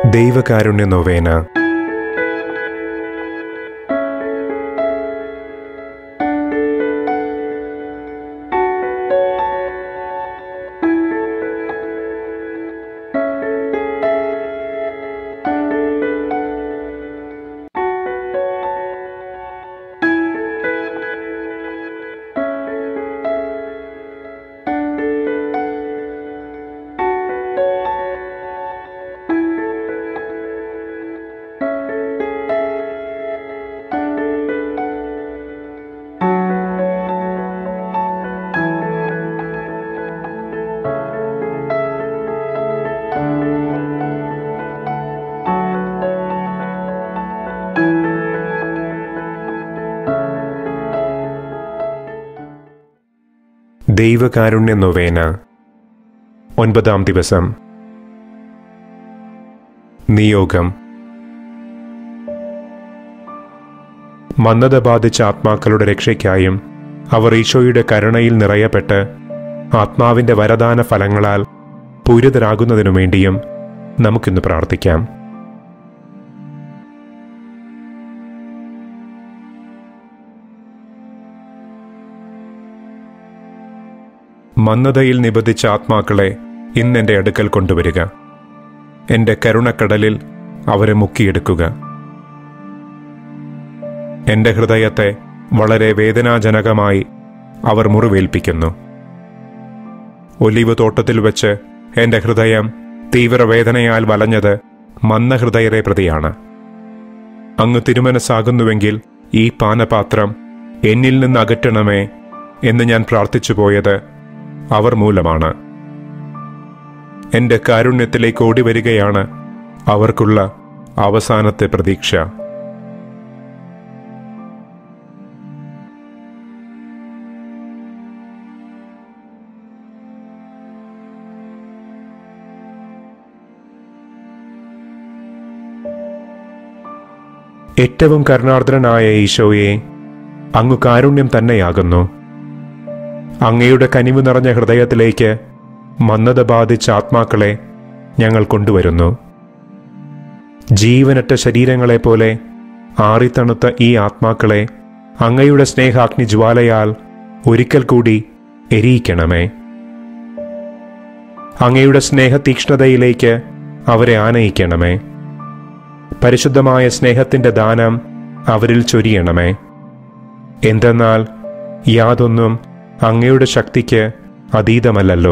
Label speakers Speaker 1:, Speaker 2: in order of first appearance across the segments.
Speaker 1: ദൈവകാരുണ്യ നൊവേന ദൈവകാരുണ്യ നൊവേന ഒൻപതാം ദിവസം നിയോഗം മന്ദത ബാധിച്ച ആത്മാക്കളുടെ രക്ഷയ്ക്കായും അവർ ഈശോയുടെ കരുണയിൽ നിറയപ്പെട്ട് ആത്മാവിന്റെ വരദാന ഫലങ്ങളാൽ പൂരിതരാകുന്നതിനു വേണ്ടിയും നമുക്കിന്ന് പ്രാർത്ഥിക്കാം മന്ദതയിൽ നിബന്ധിച്ച ആത്മാക്കളെ ഇന്നെന്റെ അടുക്കൽ കൊണ്ടുവരിക എന്റെ കരുണക്കടലിൽ അവരെ മുക്കിയെടുക്കുക എന്റെ ഹൃദയത്തെ വളരെ വേദനാജനകമായി അവർ മുറിവേൽപ്പിക്കുന്നു ഒലിവ് തോട്ടത്തിൽ വെച്ച് എന്റെ ഹൃദയം തീവ്രവേദനയാൽ വലഞ്ഞത് മന്ദഹൃദയരെ പ്രതിയാണ് അങ്ങ് തിരുമനസ്സാകുന്നുവെങ്കിൽ ഈ പാനപാത്രം എന്നിൽ നിന്ന് അകറ്റണമേ എന്ന് ഞാൻ പ്രാർത്ഥിച്ചു പോയത് അവർ മൂലമാണ് എന്റെ കാരുണ്യത്തിലേക്ക് ഓടി വരികയാണ് അവർക്കുള്ള അവസാനത്തെ പ്രതീക്ഷ ഏറ്റവും കരുണാർദ്രനായ ഈശോയെ അങ്ങ് കാരുണ്യം തന്നെയാകുന്നു അങ്ങയുടെ കനിവ് നിറഞ്ഞ ഹൃദയത്തിലേക്ക് മന്ദത ബാധിച്ച ആത്മാക്കളെ ഞങ്ങൾ കൊണ്ടുവരുന്നു ജീവനറ്റ ശരീരങ്ങളെപ്പോലെ ആറിത്തണുത്ത ഈ ആത്മാക്കളെ അങ്ങയുടെ സ്നേഹാഗ്നി ജ്വാലയാൽ ഒരിക്കൽ കൂടി എരിയിക്കണമേ അങ്ങയുടെ സ്നേഹതീക്ഷ്ണതയിലേക്ക് അവരെ ആനയിക്കണമേ പരിശുദ്ധമായ സ്നേഹത്തിന്റെ ദാനം അവരിൽ ചൊരിയണമേ എന്തെന്നാൽ യാതൊന്നും അങ്ങയുടെ ശക്തിക്ക് അതീതമല്ലല്ലോ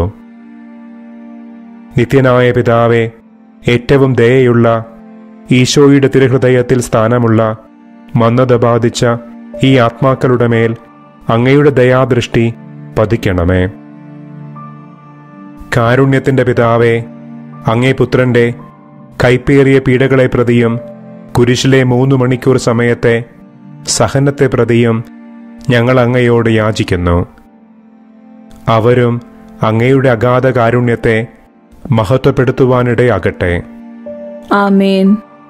Speaker 1: നിത്യനായ പിതാവെ ഏറ്റവും ദയയുള്ള ഈശോയുടെ തിരുഹൃദയത്തിൽ സ്ഥാനമുള്ള മന്ദത ബാധിച്ച ഈ ആത്മാക്കളുടെ മേൽ അങ്ങയുടെ ദയാദൃഷ്ടി പതിക്കണമേ കാരുണ്യത്തിന്റെ പിതാവെ അങ്ങേ പുത്രന്റെ കൈപ്പേറിയ പീഡകളെ പ്രതിയും കുരിശിലെ മൂന്ന് മണിക്കൂർ സമയത്തെ സഹനത്തെ പ്രതിയും ഞങ്ങൾ അങ്ങയോട് യാചിക്കുന്നു അവരും അങ്ങയുടെ അഗാധ കാരുണ്യത്തെ മഹത്വപ്പെടുത്തുവാനിടയാകട്ടെ
Speaker 2: ആമേൻ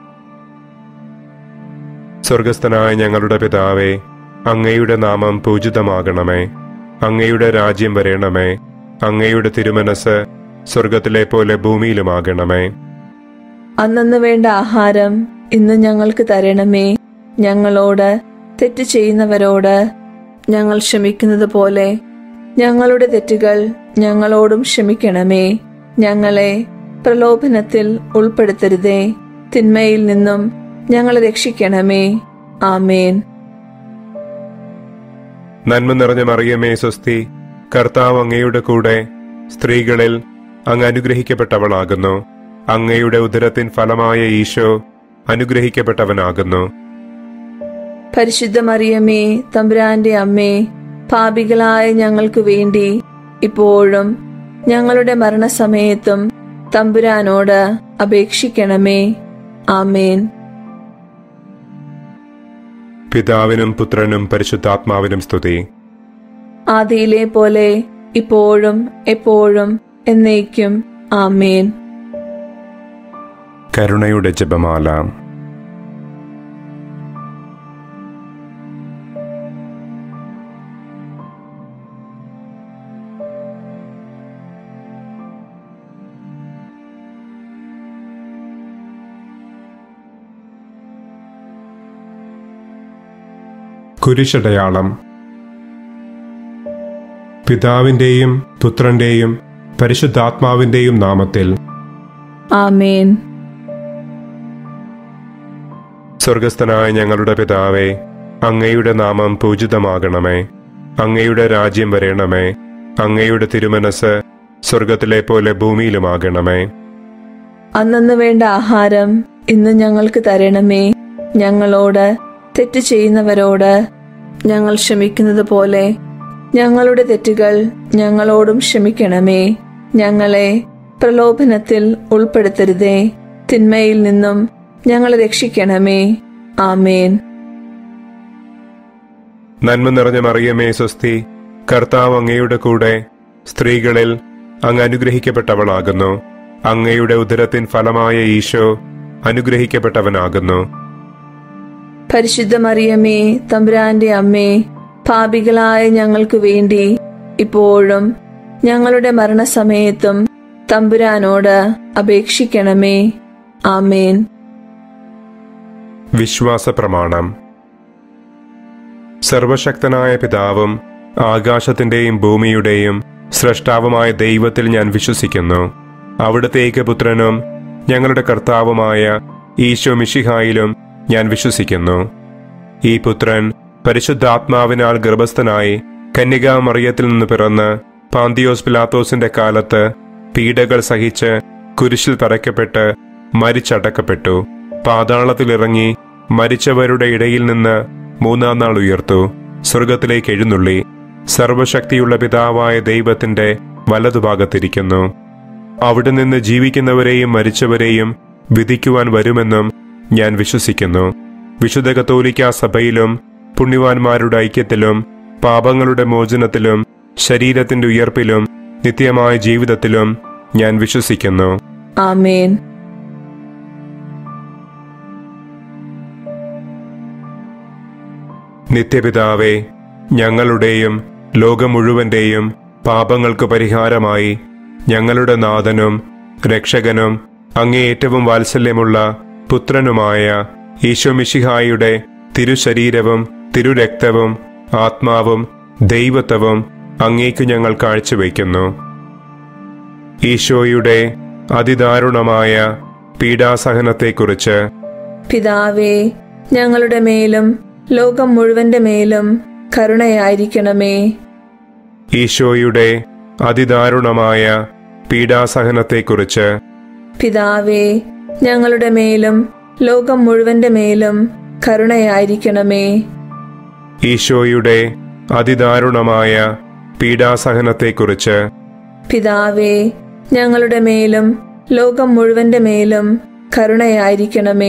Speaker 1: സ്വർഗസ്ഥനായ ഞങ്ങളുടെ പിതാവേ അങ്ങയുടെ നാമം പൂജിതമാകണമേ അങ്ങയുടെ രാജ്യം വരേണമേ അങ്ങയുടെ തിരുമനസ് സ്വർഗത്തിലെ പോലെ ഭൂമിയിലുമാകണമേ
Speaker 2: അന്നന്ന് വേണ്ട ആഹാരം ഇന്ന് ഞങ്ങൾക്ക് തരണമേ ഞങ്ങളോട് തെറ്റ് ചെയ്യുന്നവരോട് ഞങ്ങൾ ക്ഷമിക്കുന്നത് പോലെ ഞങ്ങളുടെ തെറ്റുകൾ ഞങ്ങളോടും ക്ഷമിക്കണമേ ഞങ്ങളെ പ്രലോഭനത്തിൽ ഉൾപ്പെടുത്തരുതേ തിന്മയിൽ നിന്നും ഞങ്ങളെ രക്ഷിക്കണമേ ആമേൻ
Speaker 1: നന്മ നിറഞ്ഞ മറിയമേ സ്വസ്തി കർത്താവ് അങ്ങയുടെ കൂടെ സ്ത്രീകളിൽ അങ്ങ് അനുഗ്രഹിക്കപ്പെട്ടവളാകുന്നു അങ്ങയുടെ ഉദരത്തിൻ ഫലമായ ഈശോ അനുഗ്രഹിക്കപ്പെട്ടവനാകുന്നു
Speaker 2: പരിശുദ്ധ മറിയമേ തമ്പുരാന്റെ അമ്മേ പാപികളായ ഞങ്ങൾക്ക് വേണ്ടി ഇപ്പോഴും ഞങ്ങളുടെ മരണസമയത്തും തമ്പുരാനോട് അപേക്ഷിക്കണമേ ആമേൻ
Speaker 1: പിതാവിനും പുത്രനും പരിശുദ്ധാത്മാവിനും സ്തുതി
Speaker 2: ആദിയിലെ പോലെ ഇപ്പോഴും എപ്പോഴും എന്നേക്കും ആമേൻ
Speaker 1: കരുണയുടെ ജപമാല കുരിശടയാളം പിതാവിൻ്റെയും പുത്രൻ്റെയും പരിശുദ്ധാത്മാവിൻ്റെയും നാമത്തിൽ
Speaker 2: ആമേൻ
Speaker 1: സ്വർഗസ്ഥനായ ഞങ്ങളുടെ പിതാവേ അങ്ങയുടെ നാമം പൂജിതമാകണമേ അങ്ങയുടെ രാജ്യം വരേണമേ അങ്ങയുടെ തിരുമനസ് സ്വർഗത്തിലെ പോലെ ഭൂമിയിലുമാകണമേ
Speaker 2: അന്നന്ന് വേണ്ട ആഹാരം ഇന്ന് ഞങ്ങൾക്ക് തരണമേ ഞങ്ങളോട് തെറ്റ് ചെയ്യുന്നവരോട് ഞങ്ങൾ ക്ഷമിക്കുന്നത് പോലെ ഞങ്ങളുടെ തെറ്റുകൾ ഞങ്ങളോടും ക്ഷമിക്കണമേ ഞങ്ങളെ പ്രലോഭനത്തിൽ ഉൾപ്പെടുത്തരുതേ തിന്മയിൽ നിന്നും ഞങ്ങളെ രക്ഷിക്കണമേ ആമേൻ
Speaker 1: നന്മ നിറഞ്ഞ മറിയമേ സ്വസ്തി കർത്താവ് അങ്ങയുടെ കൂടെ സ്ത്രീകളിൽ അങ്ങ് അനുഗ്രഹിക്കപ്പെട്ടവളാകുന്നു അങ്ങയുടെ ഉദരത്തിൻ ഫലമായ ഈശോ അനുഗ്രഹിക്കപ്പെട്ടവനാകുന്നു
Speaker 2: പരിശുദ്ധ മറിയമേ തമ്പുരാന്റെ അമ്മേ പാപികളായ ഞങ്ങൾക്ക് വേണ്ടി ഇപ്പോഴും ഞങ്ങളുടെ മരണസമയത്തും തമ്പുരാനോട് അപേക്ഷിക്കണമേ ആമേൻ
Speaker 1: വിശ്വാസ പ്രമാണം സർവശക്തനായ പിതാവും ആകാശത്തിന്റെയും ഭൂമിയുടെയും സ്രഷ്ടാവുമായ ദൈവത്തിൽ ഞാൻ വിശ്വസിക്കുന്നു അവിടുത്തെ ഏകപുത്രനും ഞങ്ങളുടെ കർത്താവുമായ ഈശോ മിഷിഹായിലും ഞാൻ വിശ്വസിക്കുന്നു ഈ പുത്രൻ പരിശുദ്ധാത്മാവിനാൽ ഗർഭസ്ഥനായി കന്യകാ മറിയത്തിൽ നിന്ന് പിറന്ന് പാന്തിയോസ് പിലാത്തോസിന്റെ കാലത്ത് പീഡകൾ സഹിച്ച് കുരിശിൽ തറയ്ക്കപ്പെട്ട് മരിച്ചടക്കപ്പെട്ടു പാതാളത്തിലിറങ്ങി മരിച്ചവരുടെ ഇടയിൽ നിന്ന് മൂന്നാം നാൾ ഉയർത്തു സ്വർഗത്തിലേക്ക് എഴുന്നള്ളി സർവശക്തിയുള്ള പിതാവായ ദൈവത്തിന്റെ വലതുഭാഗത്തിരിക്കുന്നു അവിടെ നിന്ന് ജീവിക്കുന്നവരെയും മരിച്ചവരെയും വിധിക്കുവാൻ വരുമെന്നും ഞാൻ വിശ്വസിക്കുന്നു വിശുദ്ധ കത്തോലിക്ക സഭയിലും പുണ്യവാന്മാരുടെ ഐക്യത്തിലും പാപങ്ങളുടെ മോചനത്തിലും ശരീരത്തിന്റെ ഉയർപ്പിലും നിത്യമായ ജീവിതത്തിലും ഞാൻ വിശ്വസിക്കുന്നു
Speaker 2: ആമേൻ
Speaker 1: നിത്യപിതാവേ ഞങ്ങളുടെയും ലോകം മുഴുവന്റെയും പാപങ്ങൾക്ക് പരിഹാരമായി ഞങ്ങളുടെ നാഥനും രക്ഷകനും അങ്ങേ ഏറ്റവും വാത്സല്യമുള്ള പുത്രനുമായ ഈശോമിഷിഹായുടെ തിരുശരീരവും തിരുരക്തവും ആത്മാവും ദൈവത്വവും അങ്ങേക്കു ഞങ്ങൾ കാഴ്ചവെക്കുന്നു ഈശോയുടെ അതിദാരുണമായ പീഡാസഹനത്തെക്കുറിച്ച്
Speaker 2: പിതാവേ ഞങ്ങളുടെ മേലും ലോകം മുഴുവന്റെ മേലും കരുണയായിരിക്കണമേ
Speaker 1: ഈശോയുടെ അതിദാരുണമായ പീഡാസഹനത്തെക്കുറിച്ച്
Speaker 2: പിതാവേ ഞങ്ങളുടെ മേലും ലോകം മുഴുവന്റെ മേലും കരുണയായിരിക്കണമേ
Speaker 1: ഈശോയുടെ അതിദാരുണമായ പീഡാസഹനത്തെക്കുറിച്ച്
Speaker 2: പിതാവേ ഞങ്ങളുടെ മേലും ലോകം മുഴുവന്റെ മേലും കരുണയായിരിക്കണമേ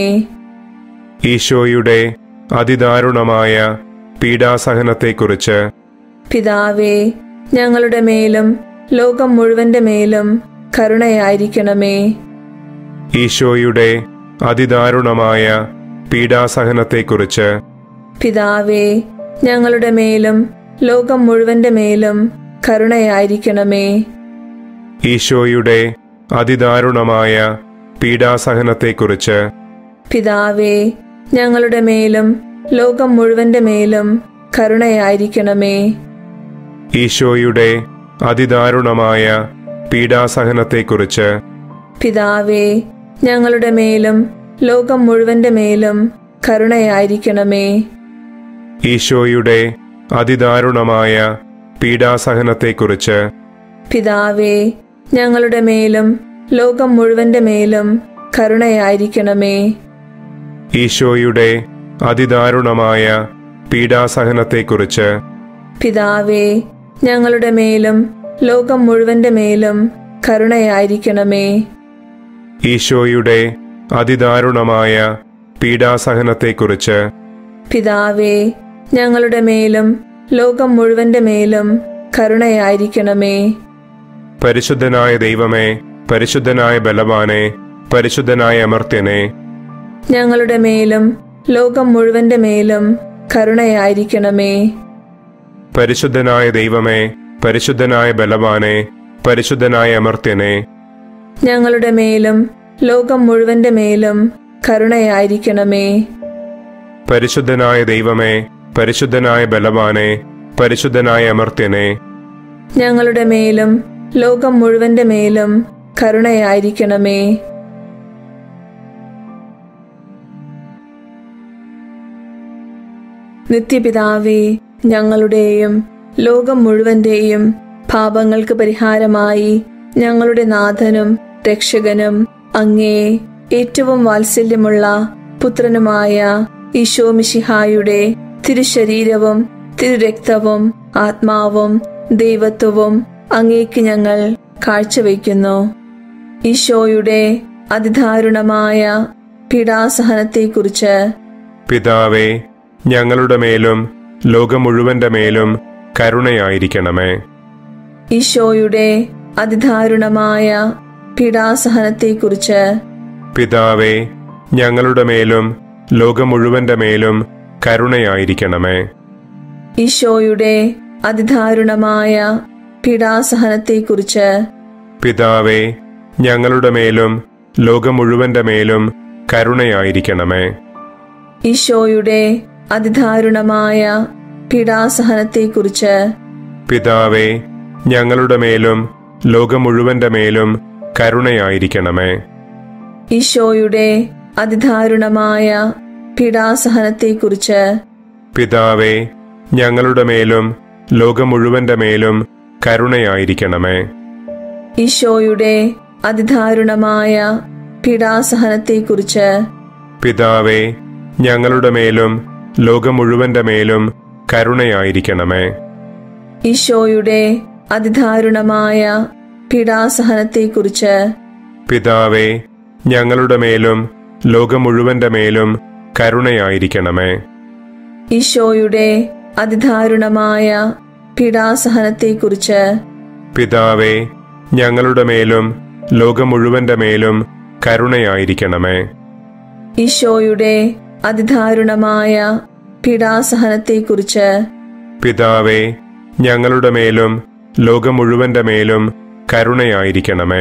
Speaker 1: ഈശോയുടെ അതിദാരുണമായ പീഡാസഹനത്തെക്കുറിച്ച്
Speaker 2: പിതാവേ ഞങ്ങളുടെ മേലും ലോകം മുഴുവന്റെ മേലും കരുണയായിരിക്കണമേ
Speaker 1: ഈശോയുടെ അതിദാരുണമായ പീഡാസഹനത്തെക്കുറിച്ച്
Speaker 2: പിതാവേ ഞങ്ങളുടെ മേലും ലോകം മുഴുവന്റെ മേലും കരുണയായിരിക്കണമേ
Speaker 1: ഈശോയുടെ അതിദാരുണമായ പീഡാസഹനത്തെക്കുറിച്ച്
Speaker 2: പിതാവേ ഞങ്ങളുടെ മേലും ലോകം മുഴുവന്റെ മേലും കരുണയായിരിക്കണമേ
Speaker 1: ഈശോയുടെ അതിദാരുണമായ പീഡാസഹനത്തെക്കുറിച്ച്
Speaker 2: പിതാവേ ഞങ്ങളുടെ മേലും ലോകം മുഴുവന്റെ മേലും കരുണയായിരിക്കണമേ
Speaker 1: ഈശോയുടെ അതിദാരുണമായ പീഡാസഹനത്തെക്കുറിച്ച്
Speaker 2: പിതാവേ ഞങ്ങളുടെ മേലും ലോകം മുഴുവന്റെ മേലും കരുണയായിരിക്കണമേ
Speaker 1: ഈശോയുടെ അതിദാരുണമായ പീഡാസഹനത്തെക്കുറിച്ച്
Speaker 2: പിതാവേ ഞങ്ങളുടെ മേലും ലോകം മുഴുവന്റെ മേലും കരുണയായിരിക്കണമേ
Speaker 1: ഈശോയുടെ അതിദാരുണമായ പീഡാസഹനത്തെക്കുറിച്ച്
Speaker 2: പിതാവേ ഞങ്ങളുടെ മേലും ലോകം മുഴുവന്റെ മേലും കരുണയായിരിക്കണമേ
Speaker 1: പരിശുദ്ധനായ ദൈവമേ പരിശുദ്ധനായ ബലവാനെ പരിശുദ്ധനായ അമർത്യനെ
Speaker 2: ഞങ്ങളുടെ മേലും ലോകം മുഴുവന്റെ മേലും കരുണയായിരിക്കണമേ
Speaker 1: പരിശുദ്ധനായ ദൈവമേ പരിശുദ്ധനായ ബലവാനെ പരിശുദ്ധനായ അമർത്യനെ
Speaker 2: ഞങ്ങളുടെ മേലും ലോകം മുഴുവന്റെ മേലും കരുണയായിരിക്കണമേ
Speaker 1: പരിശുദ്ധനായ ദൈവമേ പരിശുദ്ധനായ ബലവാനെ പരിശുദ്ധനായ അമർത്യനെ
Speaker 2: ഞങ്ങളുടെ മേലും ലോകം മുഴുവന്റെ മേലും കരുണയായിരിക്കണമേ നിത്യപിതാവേ ഞങ്ങളുടെയും ലോകം മുഴുവന്റെയും പാപങ്ങൾക്ക് പരിഹാരമായി ഞങ്ങളുടെ നാഥനും രക്ഷകനും അങ്ങേ ഏറ്റവും വാത്സല്യമുള്ള പുത്രനുമായ ഈശോ മിശിഹായുടെ തിരുശരീരവും തിരുരക്തവും ആത്മാവും ദൈവത്വവും അങ്ങേക്ക് ഞങ്ങൾ കാഴ്ചവെക്കുന്നു ഈശോയുടെ അതിദാരുണമായ പീഡാസഹനത്തെക്കുറിച്ച്
Speaker 1: പിതാവേ ഞങ്ങളുടെ മേലും ലോകം മുഴുവന്റെ മേലും കരുണയായിരിക്കണമേ
Speaker 2: ഈശോയുടെ അതിദാരുണമായ പീഡാസഹനത്തെക്കുറിച്ച്
Speaker 1: പിതാവേ ഞങ്ങളുടെ മേലും ലോകം മുഴുവന്റെ മേലും കരുണയായിരിക്കണമേ
Speaker 2: ഈശോയുടെ അതിദാരുണമായ പീഡാസഹനത്തെക്കുറിച്ച്
Speaker 1: പിതാവേ ഞങ്ങളുടെ മേലും ലോകം മുഴുവന്റെ മേലും കരുണയായിരിക്കണമേ
Speaker 2: ഈശോയുടെ അതിദാരുണമായ പീഡാസഹനത്തെക്കുറിച്ച്
Speaker 1: പിതാവേ ഞങ്ങളുടെ മേലും ലോകം മുഴുവന്റെ മേലും കരുണയായിരിക്കണമേ
Speaker 2: ഈശോയുടെ അതിദാരുണമായ പീഡാസഹനത്തെക്കുറിച്ച്
Speaker 1: പിതാവേ ഞങ്ങളുടെ മേലും ലോകം മുഴുവന്റെ മേലും കരുണയായിരിക്കണമേ
Speaker 2: ഈശോയുടെ അതിദാരുണമായ പീഡാസഹനത്തെക്കുറിച്ച്
Speaker 1: പിതാവേ ഞങ്ങളുടെ മേലും ലോകം മുഴുവന്റെ മേലും കരുണയായിരിക്കണമേ
Speaker 2: ഈശോയുടെ അതിദാരുണമായ പീഡാസഹനത്തെക്കുറിച്ച്
Speaker 1: പിതാവേ ഞങ്ങളുടെ മേലും ലോകം മുഴുവന്റെ മേലും കരുണയായിരിക്കണമേ
Speaker 2: ഈശോയുടെ അതിദാരുണമായ പീഡാസഹനത്തെക്കുറിച്ച്
Speaker 1: പിതാവേ ഞങ്ങളുടെ മേലും ലോകം മുഴുവന്റെ മേലും കരുണയായിരിക്കണമേ
Speaker 2: ഈശോയുടെ അതിദാരുണമായ പീഡാസഹനത്തെക്കുറിച്ച്
Speaker 1: പിതാവേ ഞങ്ങളുടെ മേലും ലോകം മുഴുവന്റെ മേലും കരുണയായിരിക്കണമേ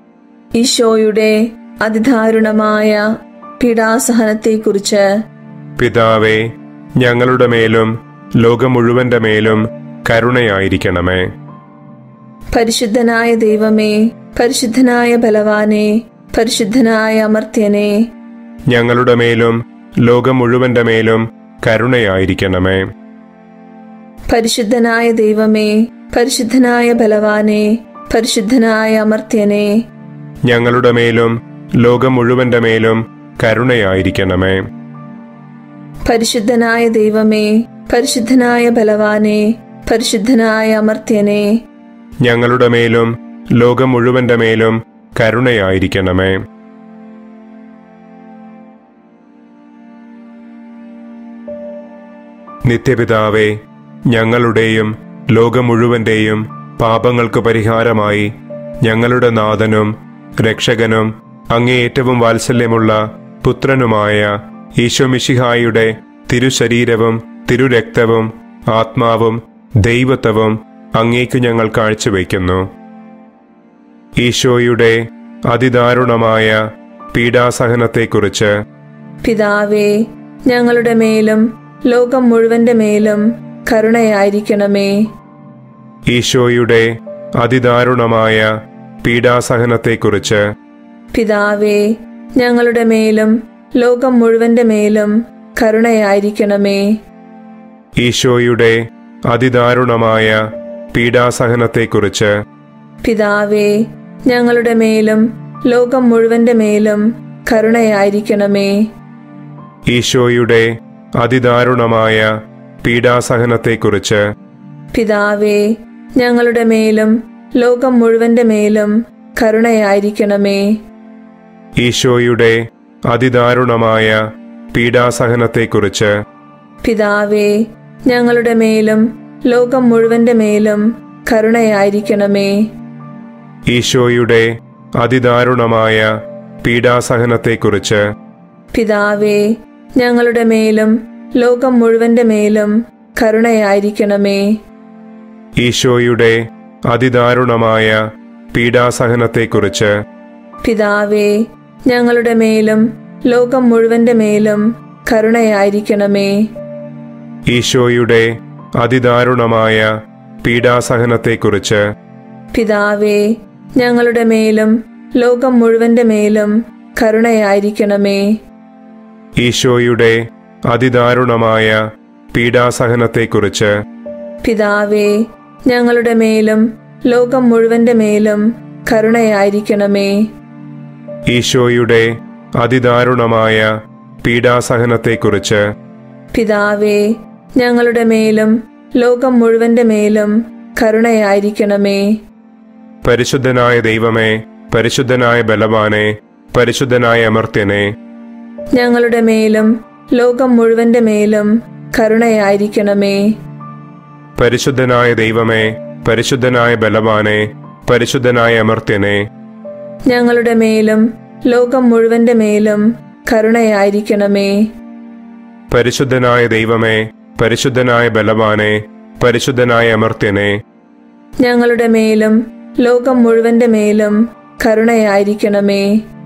Speaker 2: ഈശോയുടെ അതിദാരുണമായ പീഡാസഹനത്തെക്കുറിച്ച്
Speaker 1: പിതാവേ ഞങ്ങളുടെ മേലും ലോകം മുഴുവന്റെ മേലും കരുണയായിരിക്കണമേ
Speaker 2: പരിശുദ്ധനായ ദൈവമേ പരിശുദ്ധനായ ബലവാനെ പരിശുദ്ധനായ അമർത്യനെ
Speaker 1: ഞങ്ങളുടെ മേലും ലോകം മുഴുവന്റെ മേലും കരുണയായിരിക്കണമേ
Speaker 2: പരിശുദ്ധനായ ദൈവമേ പരിശുദ്ധനായ ബലവാനെ പരിശുദ്ധനായ അമർത്യനെ
Speaker 1: ഞങ്ങളുടെ മേലും ലോകം മുഴുവന്റെ മേലും കരുണയായിരിക്കണമേ
Speaker 2: പരിശുദ്ധനായ ദൈവമേ പരിശുദ്ധനായ ബലവാനെ പരിശുദ്ധനായ അമർത്യനെ
Speaker 1: ഞങ്ങളുടെ മേലും ലോകം മുഴുവന്റെ മേലും കരുണയായിരിക്കണമേ നിത്യപിതാവേ ഞങ്ങളുടെയും ലോകം മുഴുവന്റെയും പാപങ്ങൾക്ക് പരിഹാരമായി ഞങ്ങളുടെ നാഥനും രക്ഷകനും അങ്ങേ ഏറ്റവും വാത്സല്യമുള്ള പുത്രനുമായ ഈശോമിഷിഹായുടെ തിരുശരീരവും തിരുരക്തവും ആത്മാവും ദൈവത്വവും അങ്ങേക്കു ഞങ്ങൾ കാഴ്ചവെക്കുന്നു ഈശോയുടെ അതിദാരുണമായ പീഡാസഹനത്തെക്കുറിച്ച്
Speaker 2: പിതാവേ ഞങ്ങളുടെ മേലും ലോകം മുഴുവന്റെ മേലും കരുണയായിരിക്കണമേ
Speaker 1: ഈശോയുടെ അതിദാരുണമായ പീഡാസഹനത്തെക്കുറിച്ച്
Speaker 2: പിതാവേ ഞങ്ങളുടെ മേലും ലോകം മുഴുവന്റെ മേലും കരുണയായിരിക്കണമേ
Speaker 1: ഈശോയുടെ അതിദാരുണമായ പീഡാസഹനത്തെക്കുറിച്ച്
Speaker 2: പിതാവേ ഞങ്ങളുടെ മേലും ലോകം മുഴുവന്റെ മേലും കരുണയായിരിക്കണമേ
Speaker 1: ഈശോയുടെ അതിദാരുണമായ പീഡാസഹനത്തെക്കുറിച്ച്
Speaker 2: പിതാവേ ഞങ്ങളുടെ മേലും ലോകം മുഴുവന്റെ മേലും കരുണയായിരിക്കണമേ
Speaker 1: ഈശോയുടെ അതിദാരുണമായ പീഡാസഹനത്തെക്കുറിച്ച്
Speaker 2: പിതാവേ ഞങ്ങളുടെ മേലും ലോകം മുഴുവന്റെ മേലും കരുണയായിരിക്കണമേ
Speaker 1: ഈശോയുടെ അതിദാരുണമായ പീഡാസഹനത്തെക്കുറിച്ച്
Speaker 2: പിതാവേ ഞങ്ങളുടെ മേലും ലോകം മുഴുവന്റെ മേലും കരുണയായിരിക്കണമേ
Speaker 1: ഈശോയുടെ അതിദാരുണമായ പീഡാസഹനത്തെക്കുറിച്ച്
Speaker 2: പിതാവേ ഞങ്ങളുടെ മേലും ലോകം മുഴുവന്റെ മേലും കരുണയായിരിക്കണമേ
Speaker 1: ഈശോയുടെ അതിദാരുണമായ പീഡാസഹനത്തെക്കുറിച്ച്
Speaker 2: പിതാവേ ഞങ്ങളുടെ മേലും ലോകം മുഴുവന്റെ മേലും കരുണയായിരിക്കണമേ
Speaker 1: ഈശോയുടെ അതിദാരുണമായ പീഡാസഹനത്തെക്കുറിച്ച്
Speaker 2: പിതാവേ ഞങ്ങളുടെ മേലും ലോകം മുഴുവന്റെ മേലും കരുണയായിരിക്കണമേ
Speaker 1: ഈശോയുടെ അതിദാരുണമായ പീഡാസഹനത്തെക്കുറിച്ച്
Speaker 2: പിതാവേ ഞങ്ങളുടെ മേലും ലോകം മുഴുവന്റെ മേലും കരുണയായിരിക്കണമേ
Speaker 1: പരിശുദ്ധനായ ദൈവമേ പരിശുദ്ധനായ ബലവാനെ പരിശുദ്ധനായ അമർത്യനെ
Speaker 2: ഞങ്ങളുടെ മേലും ലോകം മുഴുവന്റെ മേലും കരുണയായിരിക്കണമേ
Speaker 1: പരിശുദ്ധനായ ദൈവമേ പരിശുദ്ധനായ ബലവാനെ പരിശുദ്ധനായ അമർത്യനെ
Speaker 2: ഞങ്ങളുടെ മേലും ലോകം മുഴുവന്റെ മേലും കരുണയായിരിക്കണമേ
Speaker 1: പരിശുദ്ധനായ ദൈവമേ പരിശുദ്ധനായ ബലവാനെ പരിശുദ്ധനായ അമർത്യനെ
Speaker 2: ഞങ്ങളുടെ മേലും ലോകം മുഴുവന്റെ മേലും കരുണയായിരിക്കണമേ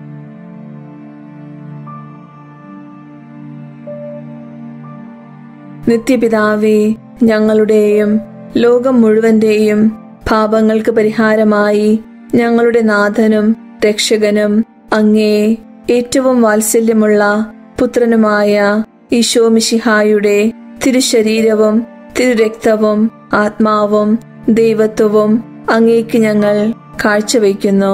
Speaker 2: നിത്യപിതാവേ ഞങ്ങളുടെയും ലോകം മുഴുവന്റെയും പാപങ്ങൾക്ക് പരിഹാരമായി ഞങ്ങളുടെ നാഥനും രക്ഷകനും അങ്ങേ ഏറ്റവും വാത്സല്യമുള്ള പുത്രനുമായ ഈശോ മിശിഹായുടെ തിരുശരീരവും തിരുരക്തവും ആത്മാവും ദൈവത്വവും അങ്ങേക്ക് ഞങ്ങൾ കാഴ്ചവെക്കുന്നു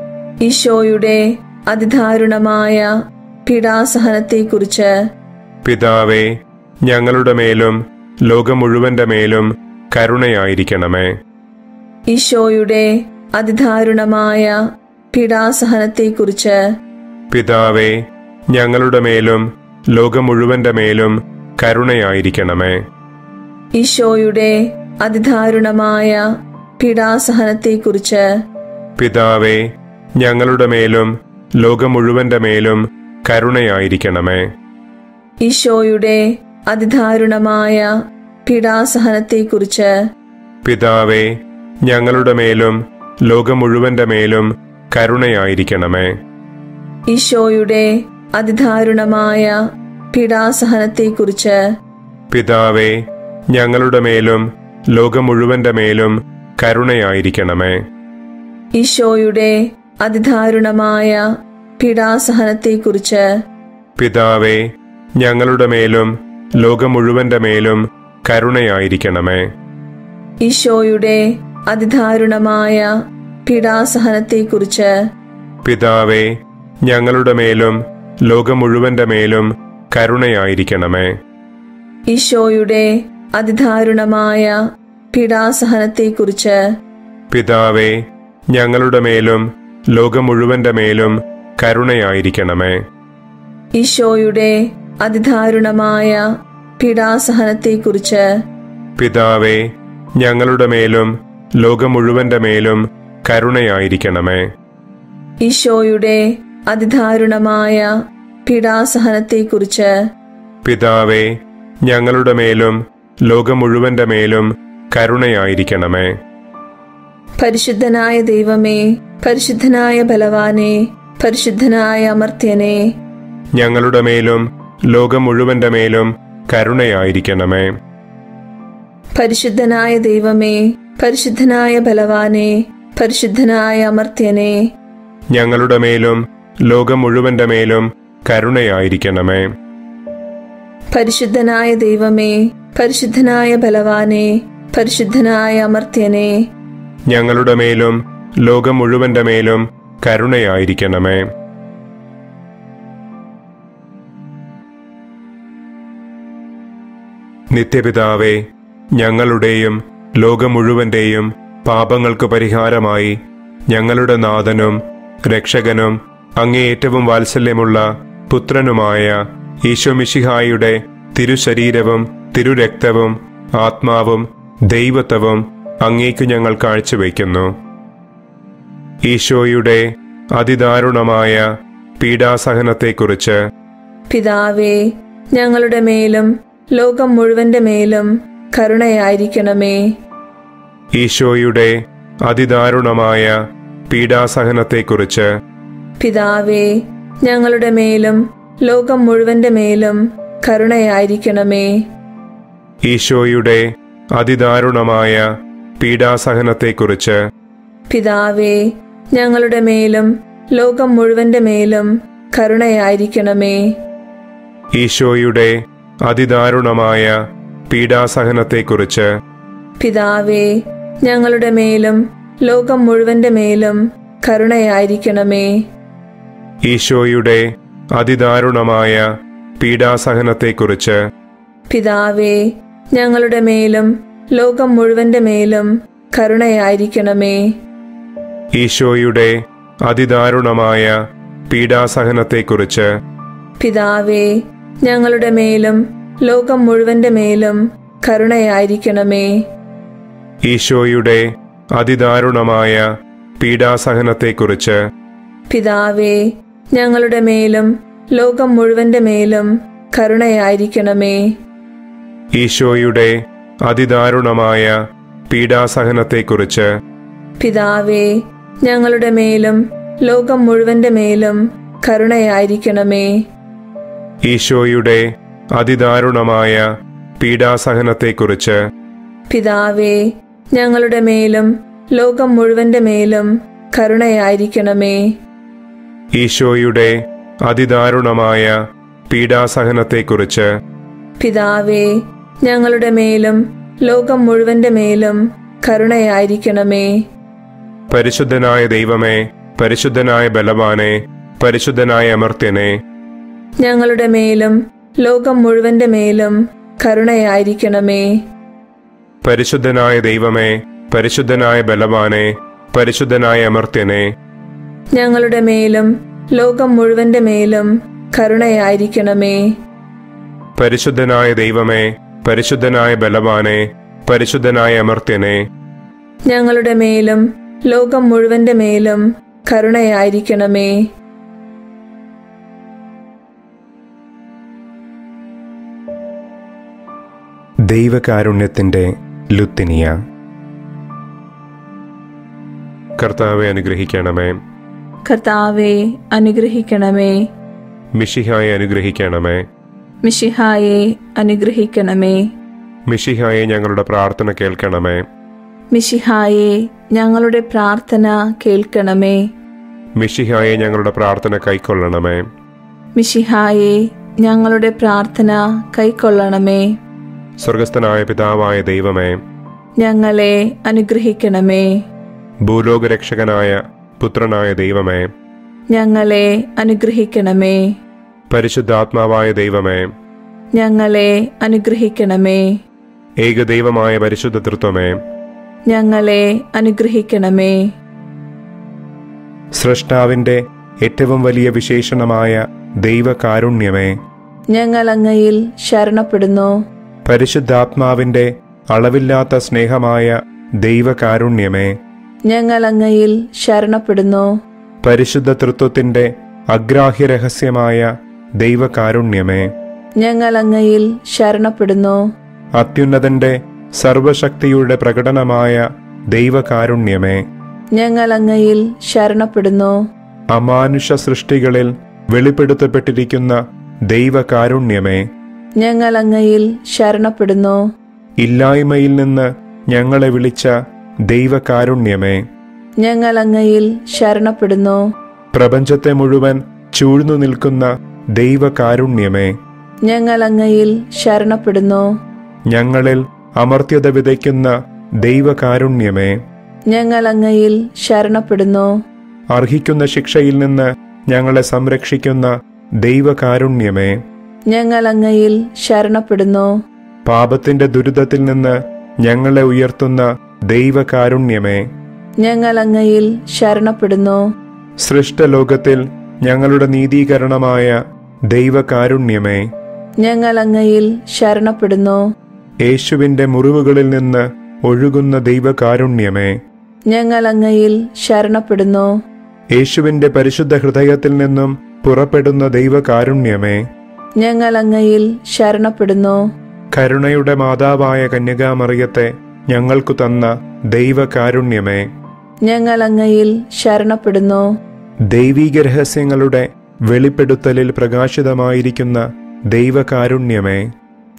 Speaker 2: ഈശോയുടെ അതിദാരുണമായ പീഡാസഹനത്തെക്കുറിച്ച്
Speaker 1: പിതാവേ ഞങ്ങളുടെ മേലും ലോകം മുഴുവന്റെ മേലും കരുണയായിരിക്കണമേ
Speaker 2: ഈശോയുടെ അതിദാരുണമായ പീഡാസഹനത്തെക്കുറിച്ച്
Speaker 1: പിതാവേ ഞങ്ങളുടെ മേലും ലോകം മുഴുവന്റെ മേലും കരുണയായിരിക്കണമേ
Speaker 2: ഈശോയുടെ അതിദാരുണമായ പീഡാസഹനത്തെക്കുറിച്ച്
Speaker 1: പിതാവേ ഞങ്ങളുടെ മേലും ലോകം മുഴുവന്റെ മേലും കരുണയായിരിക്കണമേ
Speaker 2: ഈശോയുടെ അതിദാരുണമായ പീഡാസഹനത്തെക്കുറിച്ച്
Speaker 1: പിതാവേ ഞങ്ങളുടെ മേലും ലോകം മുഴുവന്റെ മേലും കരുണയായിരിക്കണമേ
Speaker 2: ഈശോയുടെ അതിദാരുണമായ പീഡാസഹനത്തെക്കുറിച്ച്
Speaker 1: പിതാവേ ഞങ്ങളുടെ മേലും ലോകം മുഴുവന്റെ മേലും കരുണയായിരിക്കണമേ
Speaker 2: ഈശോയുടെ അതിദാരുണമായ പീഡാസഹനത്തെക്കുറിച്ച്
Speaker 1: പിതാവേ ഞങ്ങളുടെ മേലും ലോകം മുഴുവന്റെ മേലും കരുണയായിരിക്കണമേ
Speaker 2: ഈശോയുടെ അതിദാരുണമായ പീഡാസഹനത്തെക്കുറിച്ച്
Speaker 1: പിതാവേ ഞങ്ങളുടെ മേലും ലോകം മുഴുവന്റെ മേലും കരുണയായിരിക്കണമേ
Speaker 2: ഈശോയുടെ അതിദാരുണമായ പീഡാസഹനത്തെക്കുറിച്ച്
Speaker 1: പിതാവേ ഞങ്ങളുടെ മേലും ലോകം മുഴുവന്റെ മേലും കരുണയായിരിക്കണമേ
Speaker 2: ഈശോയുടെ അതിദാരുണമായ പീഡാസഹനത്തെക്കുറിച്ച്
Speaker 1: പിതാവേ ഞങ്ങളുടെ മേലും ലോകം മുഴുവന്റെ മേലും കരുണയായിരിക്കണമേ
Speaker 2: ഈശോയുടെ അതിദാരുണമായ പീഡാസഹനത്തെക്കുറിച്ച്
Speaker 1: പിതാവേ ഞങ്ങളുടെ മേലും ലോകം മുഴുവന്റെ മേലും കരുണയായിരിക്കണമേ
Speaker 2: പരിശുദ്ധനായ ദൈവമേ പരിശുദ്ധനായ ബലവാനെ പരിശുദ്ധനായ അമർത്യനെ
Speaker 1: ഞങ്ങളുടെ മേലും ലോകം മുഴുവന്റെ മേലും കരുണയായിരിക്കണമേ
Speaker 2: പരിശുദ്ധനായ ദൈവമേ പരിശുദ്ധനായ ബലവാനെ പരിശുദ്ധനായ അമർത്യനെ
Speaker 1: ഞങ്ങളുടെ മേലും ലോകം മുഴുവന്റെ മേലും കരുണയായിരിക്കണമേ
Speaker 2: പരിശുദ്ധനായ ദൈവമേ പരിശുദ്ധനായ ബലവാനെ പരിശുദ്ധനായ അമർത്യനെ
Speaker 1: ഞങ്ങളുടെ മേലും ലോകം മുഴുവന്റെ മേലും കരുണയായിരിക്കണമേ നിത്യപിതാവേ ഞങ്ങളുടെയും ലോകം മുഴുവന്റെയും പാപങ്ങൾക്ക് പരിഹാരമായി ഞങ്ങളുടെ നാഥനും രക്ഷകനും അങ്ങേ ഏറ്റവും വാത്സല്യമുള്ള പുത്രനുമായ ഈശോമിഷിഹായുടെ തിരുശരീരവും തിരുരക്തവും ആത്മാവും ദൈവത്വവും അങ്ങേക്ക് ഞങ്ങൾ കാഴ്ചവെക്കുന്നു ഈശോയുടെ അതിദാരുണമായ പീഡാസഹനത്തെക്കുറിച്ച്
Speaker 2: പിതാവേ ഞങ്ങളുടെ മേലും ലോകം മുഴുവന്റെ മേലും കരുണയായിരിക്കണമേ
Speaker 1: ഈശോയുടെ അതിദാരുണമായ പീഡാസഹനത്തെക്കുറിച്ച്
Speaker 2: പിതാവേ ഞങ്ങളുടെ മേലും ലോകം മുഴുവന്റെ മേലും കരുണയായിരിക്കണമേ
Speaker 1: ഈശോയുടെ അതിദാരുണമായ പീഡാസഹനത്തെക്കുറിച്ച്
Speaker 2: പിതാവേ ഞങ്ങളുടെ മേലും ലോകം മുഴുവന്റെ മേലും കരുണയായിരിക്കണമേ
Speaker 1: ഈശോയുടെ അതിദാരുണമായ പീഡാസഹനത്തെക്കുറിച്ച്
Speaker 2: പിതാവേ ഞങ്ങളുടെ മേലും ലോകം മുഴുവന്റെ മേലും കരുണയായിരിക്കണമേ
Speaker 1: ഈശോയുടെ അതിദാരുണമായ പീഡാസഹനത്തെക്കുറിച്ച്
Speaker 2: പിതാവേ ഞങ്ങളുടെ മേലും ലോകം മുഴുവന്റെ മേലും കരുണയായിരിക്കണമേ
Speaker 1: ഈശോയുടെ അതിദാരുണമായ പീഡാസഹനത്തെക്കുറിച്ച്
Speaker 2: പിതാവേ ഞങ്ങളുടെ മേലും ലോകം മുഴുവന്റെ മേലും കരുണയായിരിക്കണമേ
Speaker 1: ഈശോയുടെ അതിദാരുണമായ പീഡാസഹനത്തെക്കുറിച്ച്
Speaker 2: പിതാവേ ഞങ്ങളുടെ മേലും ലോകം മുഴുവന്റെ മേലും കരുണയായിരിക്കണമേ
Speaker 1: ഈശോയുടെ അതിദാരുണമായ പീഡാസഹനത്തെക്കുറിച്ച്
Speaker 2: പിതാവേ ഞങ്ങളുടെ മേലും ലോകം മുഴുവന്റെ മേലും കരുണയായിരിക്കണമേ
Speaker 1: ഈശോയുടെ അതിദാരുണമായ പീഡാസഹനത്തെക്കുറിച്ച്
Speaker 2: പിതാവേ ഞങ്ങളുടെ മേലും ലോകം മുഴുവന്റെ മേലും കരുണയായിരിക്കണമേ
Speaker 1: ഈശോയുടെ അതിദാരുണമായ പീഡാസഹനത്തെക്കുറിച്ച്
Speaker 2: പിതാവേ ഞങ്ങളുടെ മേലും ലോകം മുഴുവന്റെ മേലും കരുണയായിരിക്കണമേ
Speaker 1: പരിശുദ്ധനായ ദൈവമേ പരിശുദ്ധനായ ബലവാനെ പരിശുദ്ധനായ അമർത്യനെ
Speaker 2: ഞങ്ങളുടെ മേലും ലോകം മുഴുവന്റെ മേലും കരുണയായിരിക്കണമേ
Speaker 1: പരിശുദ്ധനായ ദൈവമേ പരിശുദ്ധനായ ബലവാനെ പരിശുദ്ധനായ അമർത്യനെ
Speaker 2: ഞങ്ങളുടെ മേലും ലോകം മുഴുവന്റെ മേലും കരുണയായിരിക്കണമേ
Speaker 1: പരിശുദ്ധനായ ദൈവമേ പരിശുദ്ധനായ ബലവാനെ പരിശുദ്ധനായ അമർത്യനെ
Speaker 2: ഞങ്ങളുടെ മേലും ലോകം മുഴുവന്റെ മേലും കരുണയായിരിക്കണമേ
Speaker 1: ദൈവകാരുണ്യത്തിന്റെ ലുത്തിനിയ കർത്താവെ അനുഗ്രഹിക്കണമേ
Speaker 2: കർത്താവെ അനുഗ്രഹിക്കണമേ
Speaker 1: മിഷിഹായെ അനുഗ്രഹിക്കണമേ
Speaker 2: മിഷിഹായെ അനുഗ്രഹിക്കണമേ
Speaker 1: മിഷിഹായെ ഞങ്ങളുടെ പ്രാർത്ഥന കേൾക്കണമേ
Speaker 2: മിഷിഹായെ ഞങ്ങളുടെ പ്രാർത്ഥന കേൾക്കണമേ
Speaker 1: മിഷിഹായെ ഞങ്ങളുടെ പ്രാർത്ഥന കൈക്കൊള്ളണമേ
Speaker 2: മിഷിഹായെ ഞങ്ങളുടെ പ്രാർത്ഥന കൈക്കൊള്ളണമേ
Speaker 1: സ്വർഗസ്ഥനായ പിതാവായ ദൈവമേ
Speaker 2: ഞങ്ങളെ അനുഗ്രഹിക്കണമേ
Speaker 1: ഭൂലോകരക്ഷകനായ പുത്രനായ ദൈവമേ
Speaker 2: ഞങ്ങളെ അനുഗ്രഹിക്കണമേ
Speaker 1: പരിശുദ്ധാത്മാവായ ദൈവമേ
Speaker 2: ഞങ്ങളെ അനുഗ്രഹിക്കണമേ
Speaker 1: ഏകദൈവമായ പരിശുദ്ധ തൃത്വമേ
Speaker 2: ഞങ്ങളെ അനുഗ്രഹിക്കണമേ
Speaker 1: സൃഷ്ടാവിന്റെ ഏറ്റവും വലിയ വിശേഷണമായ ദൈവകാരുണ്യമേ
Speaker 2: ഞങ്ങൾ അങ്ങയിൽ ശരണപ്പെടുന്നു
Speaker 1: പരിശുദ്ധാത്മാവിന്റെ അളവില്ലാത്ത സ്നേഹമായ ദൈവകാരുണ്യമേ
Speaker 2: ഞങ്ങൾ അങ്ങയിൽ ശരണപ്പെടുന്നു
Speaker 1: പരിശുദ്ധ തൃത്വത്തിന്റെ അഗ്രാഹ്യ രഹസ്യമായ ദൈവകാരുണ്യമേ
Speaker 2: ഞങ്ങൾ അങ്ങയിൽ ശരണപ്പെടുന്നു
Speaker 1: അത്യുന്നതന്റെ സർവശക്തിയുടെ പ്രകടനമായ ദൈവകാരുണ്യമേ
Speaker 2: ഞങ്ങൾ അങ്ങയിൽ ശരണപ്പെടുന്നു
Speaker 1: അമാനുഷ സൃഷ്ടികളിൽ വെളിപ്പെടുത്തപ്പെട്ടിരിക്കുന്ന ദൈവകാരുണ്യമേ
Speaker 2: ഞങ്ങൾ അങ്ങയിൽ ശരണപ്പെടുന്നു
Speaker 1: ഇല്ലായ്മയിൽ നിന്ന് ഞങ്ങളെ വിളിച്ച ദൈവകാരുണ്യമേ
Speaker 2: ഞങ്ങൾ അങ്ങയിൽ ശരണപ്പെടുന്നു
Speaker 1: പ്രപഞ്ചത്തെ മുഴുവൻ ചൂഴ്ന്നു നിൽക്കുന്ന ദൈവകാരുണ്യമേ
Speaker 2: ഞങ്ങൾ അങ്ങയിൽ ശരണപ്പെടുന്നു
Speaker 1: ഞങ്ങളിൽ അമർത്യത വിതയ്ക്കുന്ന ദൈവകാരുണ്യമേ
Speaker 2: ഞങ്ങൾ അങ്ങയിൽ ശരണപ്പെടുന്നു
Speaker 1: അർഹിക്കുന്ന ശിക്ഷയിൽ നിന്ന് ഞങ്ങളെ സംരക്ഷിക്കുന്ന ദൈവകാരുണ്യമേ
Speaker 2: ഞങ്ങൾ അങ്ങയിൽ ശരണപ്പെടുന്നു
Speaker 1: പാപത്തിന്റെ ദുരിതത്തിൽ നിന്ന് ഞങ്ങളെ ഉയർത്തുന്ന ദൈവകാരുണ്യമേ
Speaker 2: ഞങ്ങൾ അങ്ങയിൽ ശരണപ്പെടുന്നു
Speaker 1: സൃഷ്ടലോകത്തിൽ ഞങ്ങളുടെ നീതീകരണമായ ദൈവകാരുണ്യമേ
Speaker 2: ഞങ്ങൾ അങ്ങയിൽ ശരണപ്പെടുന്നു
Speaker 1: യേശുവിന്റെ മുറിവുകളിൽ നിന്ന് ഒഴുകുന്ന ദൈവകാരുണ്യമേ
Speaker 2: ഞങ്ങൾ അങ്ങയിൽ ശരണപ്പെടുന്നു
Speaker 1: യേശുവിന്റെ പരിശുദ്ധ ഹൃദയത്തിൽ നിന്നും പുറപ്പെടുന്ന ദൈവകാരുണ്യമേ
Speaker 2: ഞങ്ങൾ അങ്ങയിൽ ശരണപ്പെടുന്നു
Speaker 1: കരുണയുടെ മാതാവായ കന്യകാമറിയത്തെ ഞങ്ങൾക്കു തന്ന ദൈവകാരുണ്യമേ
Speaker 2: ഞങ്ങൾ അങ്ങയിൽ ശരണപ്പെടുന്നു
Speaker 1: ദൈവീക രഹസ്യങ്ങളുടെ വെളിപ്പെടുത്തലിൽ പ്രകാശിതമായിരിക്കുന്ന ദൈവകാരുണ്യമേ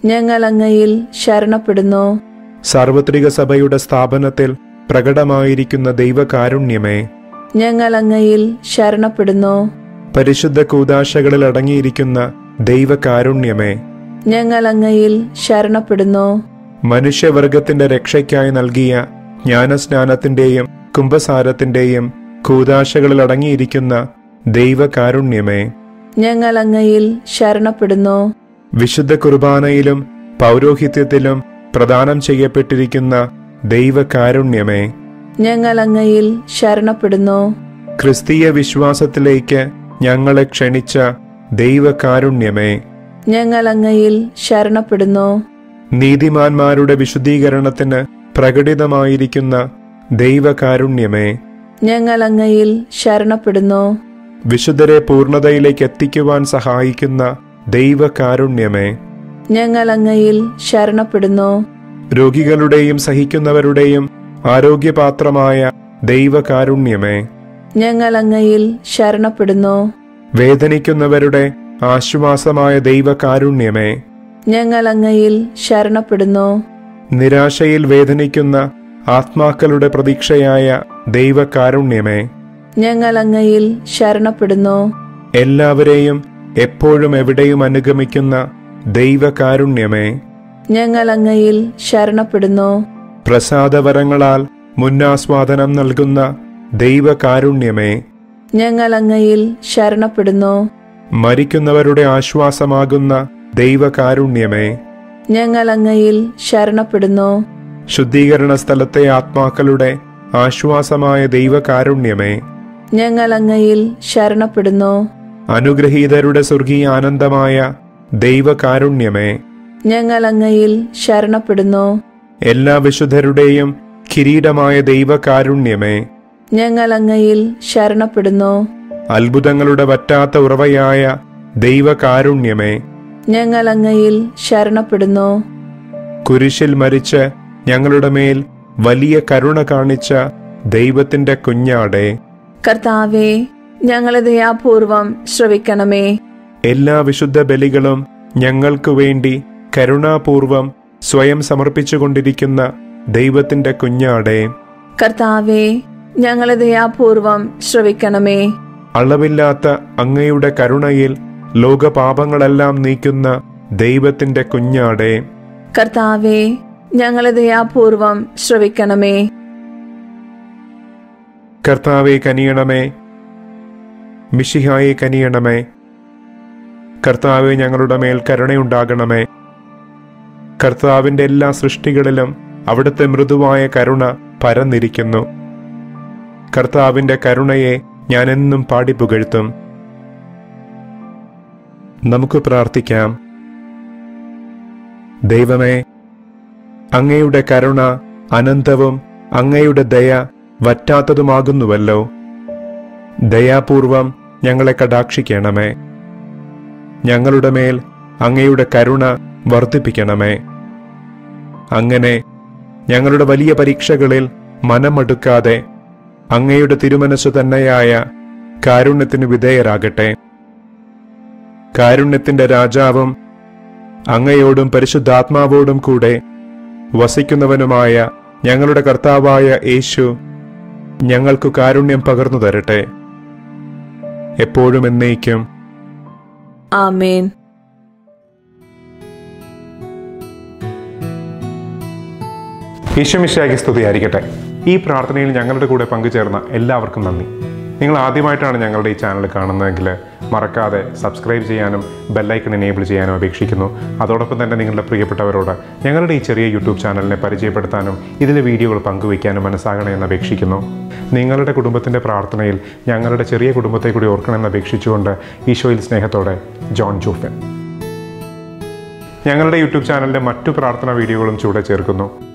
Speaker 2: ഞങ്ങൾ അങ്ങയിൽ ശരണപ്പെടുന്നു
Speaker 1: സാർവത്രിക സഭയുടെ സ്ഥാപനത്തിൽ പ്രകടമായിരിക്കുന്ന ദൈവകാരുണ്യമേ
Speaker 2: ഞങ്ങൾ അങ്ങയിൽ ശരണപ്പെടുന്നു
Speaker 1: പരിശുദ്ധ കൂതാശകളിൽ അടങ്ങിയിരിക്കുന്ന ദൈവകാരുണ്യമേ
Speaker 2: ഞങ്ങൾ അങ്ങയിൽ ശരണപ്പെടുന്നു
Speaker 1: മനുഷ്യവർഗത്തിന്റെ രക്ഷയ്ക്കായി നൽകിയ ജ്ഞാനസ്നാനത്തിന്റെയും കുംഭസാരത്തിന്റെയും കൂതാശകളിൽ അടങ്ങിയിരിക്കുന്ന ദൈവകാരുണ്യമേ
Speaker 2: ഞങ്ങൾ അങ്ങയിൽ ശരണപ്പെടുന്നു
Speaker 1: വിശുദ്ധ കുർബാനയിലും പൗരോഹിത്യത്തിലും പ്രദാനം ചെയ്യപ്പെട്ടിരിക്കുന്ന ദൈവകാരുണ്യമേ
Speaker 2: ഞങ്ങൾ അങ്ങയിൽ ശരണപ്പെടുന്നു
Speaker 1: ക്രിസ്തീയ വിശ്വാസത്തിലേക്ക് ഞങ്ങളെ ക്ഷണിച്ച ദൈവകാരുണ്യമേ
Speaker 2: ഞങ്ങൾ അങ്ങയിൽ ശരണപ്പെടുന്നു
Speaker 1: നീതിമാന്മാരുടെ വിശുദ്ധീകരണത്തിന് പ്രകടിതമായിരിക്കുന്ന ദൈവകാരുണ്യമേ
Speaker 2: ഞങ്ങൾ അങ്ങയിൽ ശരണപ്പെടുന്നു
Speaker 1: വിശുദ്ധരെ പൂർണ്ണതയിലേക്ക് എത്തിക്കുവാൻ സഹായിക്കുന്ന ദൈവകാരുണ്യമേ
Speaker 2: ഞങ്ങൾ അങ്ങയിൽ ശരണപ്പെടുന്നു
Speaker 1: രോഗികളുടെയും സഹിക്കുന്നവരുടെയും ആരോഗ്യപാത്രമായ ദൈവകാരുണ്യമേ
Speaker 2: ഞങ്ങൾ അങ്ങയിൽ ശരണപ്പെടുന്നു
Speaker 1: വേദനിക്കുന്നവരുടെ ആശ്വാസമായ ദൈവകാരുണ്യമേ
Speaker 2: ഞങ്ങൾ അങ്ങയിൽ ശരണപ്പെടുന്നു
Speaker 1: നിരാശയിൽ വേദനിക്കുന്ന ആത്മാക്കളുടെ പ്രതീക്ഷയായ ദൈവകാരുണ്യമേ
Speaker 2: ഞങ്ങൾ അങ്ങയിൽ ശരണപ്പെടുന്നു
Speaker 1: എല്ലാവരെയും എപ്പോഴും എവിടെയും അനുഗമിക്കുന്ന ദൈവകാരുണ്യമേ
Speaker 2: ഞങ്ങൾ അങ്ങയിൽ ശരണപ്പെടുന്നു
Speaker 1: പ്രസാദവരങ്ങളാൽ മുന്നാസ്വാദനം നൽകുന്ന ദൈവകാരുണ്യമേ
Speaker 2: ഞങ്ങൾ അങ്ങയിൽ ശരണപ്പെടുന്നു
Speaker 1: മരിക്കുന്നവരുടെ ആശ്വാസമാകുന്ന ദൈവകാരുണ്യമേ
Speaker 2: ഞങ്ങൾ അങ്ങയിൽ ശരണപ്പെടുന്നു
Speaker 1: ശുദ്ധീകരണ സ്ഥലത്തെ ആത്മാക്കളുടെ ആശ്വാസമായ ദൈവകാരുണ്യമേ
Speaker 2: ഞങ്ങൾ അങ്ങയിൽ ശരണപ്പെടുന്നു
Speaker 1: അനുഗ്രഹീതരുടെ സ്വർഗീയ ആനന്ദമായ ദൈവകാരുണ്യമേ
Speaker 2: ഞങ്ങൾ അങ്ങയിൽ ശരണപ്പെടുന്നു
Speaker 1: എല്ലാ വിശുദ്ധരുടെയും കിരീടമായ ദൈവകാരുണ്യമേ
Speaker 2: ഞങ്ങൾ അങ്ങയിൽ ശരണപ്പെടുന്നു
Speaker 1: അത്ഭുതങ്ങളുടെ വറ്റാത്ത ഉറവയായ ദൈവകാരുണ്യമേ
Speaker 2: ഞങ്ങൾ അങ്ങയിൽ ശരണപ്പെടുന്നു
Speaker 1: കുരിശിൽ മരിച്ച് ഞങ്ങളുടെ മേൽ വലിയ കരുണ കാണിച്ച ദൈവത്തിന്റെ കുഞ്ഞാടെ
Speaker 2: കർത്താവെ ഞങ്ങളെ ദയാപൂർവം ശ്രവിക്കണമേ
Speaker 1: എല്ലാ വിശുദ്ധ ബലികളും ഞങ്ങൾക്കു വേണ്ടി കരുണാപൂർവം സ്വയം സമർപ്പിച്ചുകൊണ്ടിരിക്കുന്ന ദൈവത്തിന്റെ കുഞ്ഞാടെ
Speaker 2: കർത്താവെ ഞങ്ങളെ ദയാപൂർവം ശ്രവിക്കണമേ
Speaker 1: അളവില്ലാത്ത അങ്ങയുടെ കരുണയിൽ ലോകപാപങ്ങളെല്ലാം നീക്കുന്ന ദൈവത്തിന്റെ കുഞ്ഞാടെ
Speaker 2: കർത്താവെ ഞങ്ങളെ ദയാപൂർവം ശ്രവിക്കണമേ
Speaker 1: കർത്താവെ കനിയണമേ മിഷിഹായെ കനിയണമേ കർത്താവെ ഞങ്ങളുടെ മേൽ കരുണയുണ്ടാകണമേ കർത്താവിന്റെ എല്ലാ സൃഷ്ടികളിലും അവിടുത്തെ മൃദുവായ കരുണ പരന്നിരിക്കുന്നു കർത്താവിന്റെ കരുണയെ ഞാൻ എന്നും പാടി പുകഴ്ത്തും നമുക്ക് പ്രാർത്ഥിക്കാം ദൈവമേ അങ്ങയുടെ കരുണ അനന്തവും അങ്ങയുടെ ദയ വറ്റാത്തതുമാകുന്നുവല്ലോ ദയാപൂർവം ഞങ്ങളെ കടാക്ഷിക്കണമേ ഞങ്ങളുടെ മേൽ അങ്ങയുടെ കരുണ വർദ്ധിപ്പിക്കണമേ അങ്ങനെ ഞങ്ങളുടെ വലിയ പരീക്ഷകളിൽ മനമടുക്കാതെ അങ്ങയുടെ തിരുമനസ് തന്നെയായ കാരുണ്യത്തിന് വിധേയരാകട്ടെ കാരുണ്യത്തിന്റെ രാജാവും അങ്ങയോടും പരിശുദ്ധാത്മാവോടും കൂടെ വസിക്കുന്നവനുമായ ഞങ്ങളുടെ കർത്താവായ യേശു ഞങ്ങൾക്കു കാരുണ്യം പകർന്നു തരട്ടെ എപ്പോഴും എന്നേക്കും
Speaker 2: ആമേൻ
Speaker 1: ഈശ്വമിശാക്കി സ്തുതിയായിരിക്കട്ടെ ഈ പ്രാർത്ഥനയിൽ ഞങ്ങളുടെ കൂടെ പങ്കുചേർന്ന എല്ലാവർക്കും നന്ദി നിങ്ങൾ ആദ്യമായിട്ടാണ് ഞങ്ങളുടെ ഈ ചാനൽ കാണുന്നതെങ്കിൽ മറക്കാതെ സബ്സ്ക്രൈബ് ചെയ്യാനും ബെല്ലൈക്കൺ എനേബിൾ ചെയ്യാനും അപേക്ഷിക്കുന്നു അതോടൊപ്പം തന്നെ നിങ്ങളുടെ പ്രിയപ്പെട്ടവരോട് ഞങ്ങളുടെ ഈ ചെറിയ യൂട്യൂബ് ചാനലിനെ പരിചയപ്പെടുത്താനും ഇതിലെ വീഡിയോകൾ പങ്കുവയ്ക്കാനും മനസ്സാകണമെന്ന് അപേക്ഷിക്കുന്നു നിങ്ങളുടെ കുടുംബത്തിൻ്റെ പ്രാർത്ഥനയിൽ ഞങ്ങളുടെ ചെറിയ കുടുംബത്തെ കൂടി ഓർക്കണമെന്ന് അപേക്ഷിച്ചുകൊണ്ട് ഈശോയിൽ സ്നേഹത്തോടെ ജോൺ ജൂഫൻ ഞങ്ങളുടെ യൂട്യൂബ് ചാനലിൻ്റെ മറ്റു പ്രാർത്ഥനാ വീഡിയോകളും ചൂടെ ചേർക്കുന്നു